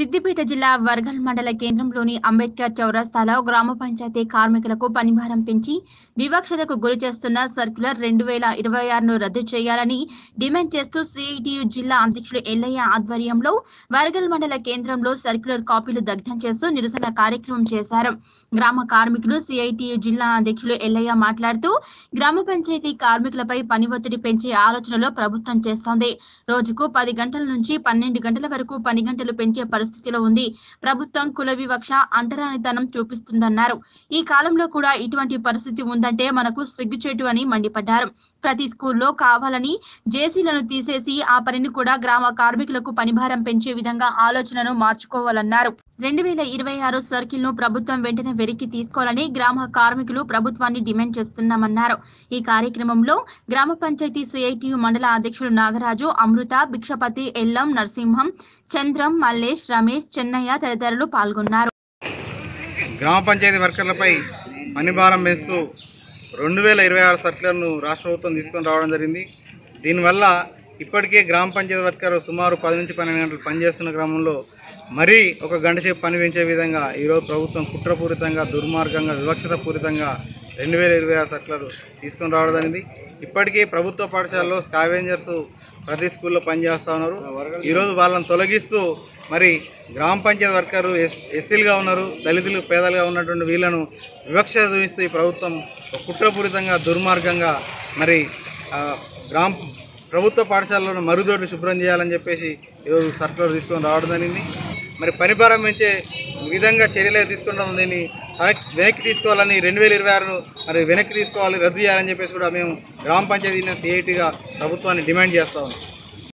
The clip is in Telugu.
సిద్దిపేట జిల్లా వర్గల్ మండల కేంద్రంలోని అంబేద్కర్ చౌరస్తాలో గ్రామ పంచాయతీ కార్మికులకు పనిభారం పెంచి వివక్షతకు గురి చేస్తున్న సర్క్యులర్ రెండు వేల ఇరవై ఆరును రద్దు చేయాలని డిమాండ్ చేస్తూ సిఐటియు జిల్లా అధ్యక్షులు ఎల్లయ్య ఆధ్వర్యంలో వర్గల్ మండల కేంద్రంలో సర్క్యులర్ కాపీలు దగ్ధం చేస్తూ నిరసన కార్యక్రమం చేశారు గ్రామ కార్మికులు సిఐటియు జిల్లా అధ్యక్షులు ఎల్లయ్య మాట్లాడుతూ గ్రామ పంచాయతీ కార్మికులపై పని ఒత్తిడి పెంచే ఆలోచనలో ప్రభుత్వం చేస్తోంది రోజుకు పది గంటల నుంచి పన్నెండు గంటల వరకు పని గంటలు పెంచే పరిస్థితిలో ఉంది ప్రభుత్వం కుల వివక్ష అంటరానితనం చూపిస్తుందన్నారు ఈ కాలంలో కూడా ఇటువంటి పరిస్థితి ఉందంటే మనకు సిగ్గుచేటు అని మండిపడ్డారు ప్రతి స్కూల్లో కావాలని జేసీలను తీసేసి ఆ పనిని కూడా గ్రామ కార్మికులకు పనిభారం పెంచే విధంగా ఆలోచనను మార్చుకోవాలన్నారు రెండు వేల ఇరవై ఆరు సర్కిల్ ను ప్రభుత్వం వెంటనే వెనక్కి తీసుకోవాలని గ్రామ కార్మికులు ప్రభుత్వాన్ని డిమాండ్ చేస్తున్నామన్నారు ఈ కార్యక్రమంలో గ్రామ పంచాయతీ సిఐటియు మండల అధ్యక్షుడు నాగరాజు అమృత భిక్షపతి ఎల్లం నరసింహం చంద్రం మల్లేష్ రమేష్ చెన్నయ్య తదితరులు పాల్గొన్నారు గ్రామ పంచాయతీ వర్కర్లపై పనిభారం వేస్తూ రెండు వేల ఇరవై ఆరు సర్కులర్ను రాష్ట్ర ప్రభుత్వం తీసుకొని రావడం జరిగింది దీనివల్ల ఇప్పటికే గ్రామ పంచాయతీ వర్కర్ సుమారు పది నుంచి పన్నెండు గంటలు పనిచేస్తున్న క్రమంలో మరీ ఒక గంట సేపు పని పెంచే విధంగా ఈరోజు ప్రభుత్వం కుట్రపూరితంగా దుర్మార్గంగా వివక్షత పూరితంగా రెండు వేల ఇరవై ఆరు సర్కులర్ తీసుకొని రావడం జరిగింది ఇప్పటికే ప్రభుత్వ పాఠశాలలో స్కావెంజర్స్ ప్రతి స్కూల్లో పనిచేస్తూ ఉన్నారు ఈరోజు వాళ్ళని తొలగిస్తూ మరి గ్రామ పంచాయతీ వర్కరు ఎస్ ఎస్సీలుగా ఉన్నారు దళితులు పేదలుగా ఉన్నటువంటి వీళ్ళను వివక్ష చూపిస్తూ ఈ ప్రభుత్వం ఒక కుట్రపూరితంగా దుర్మార్గంగా మరి ఆ, గ్రామ ప్రభుత్వ పాఠశాలలో మరుగుదొడ్లు శుభ్రం చేయాలని చెప్పేసి ఈరోజు సర్కులర్ తీసుకొని రావడం జరిగింది మరి పనిభారం పెంచే విధంగా చర్యలు తీసుకుంటాం దీన్ని వెనక్కి వెనక్కి తీసుకోవాలని రెండు వేల ఇరవై ఆరు మరి వెనక్కి తీసుకోవాలి రద్దు చేయాలని చెప్పేసి కూడా మేము గ్రామ పంచాయతీ సిఐటిగా ప్రభుత్వాన్ని డిమాండ్ చేస్తా ఉన్నాం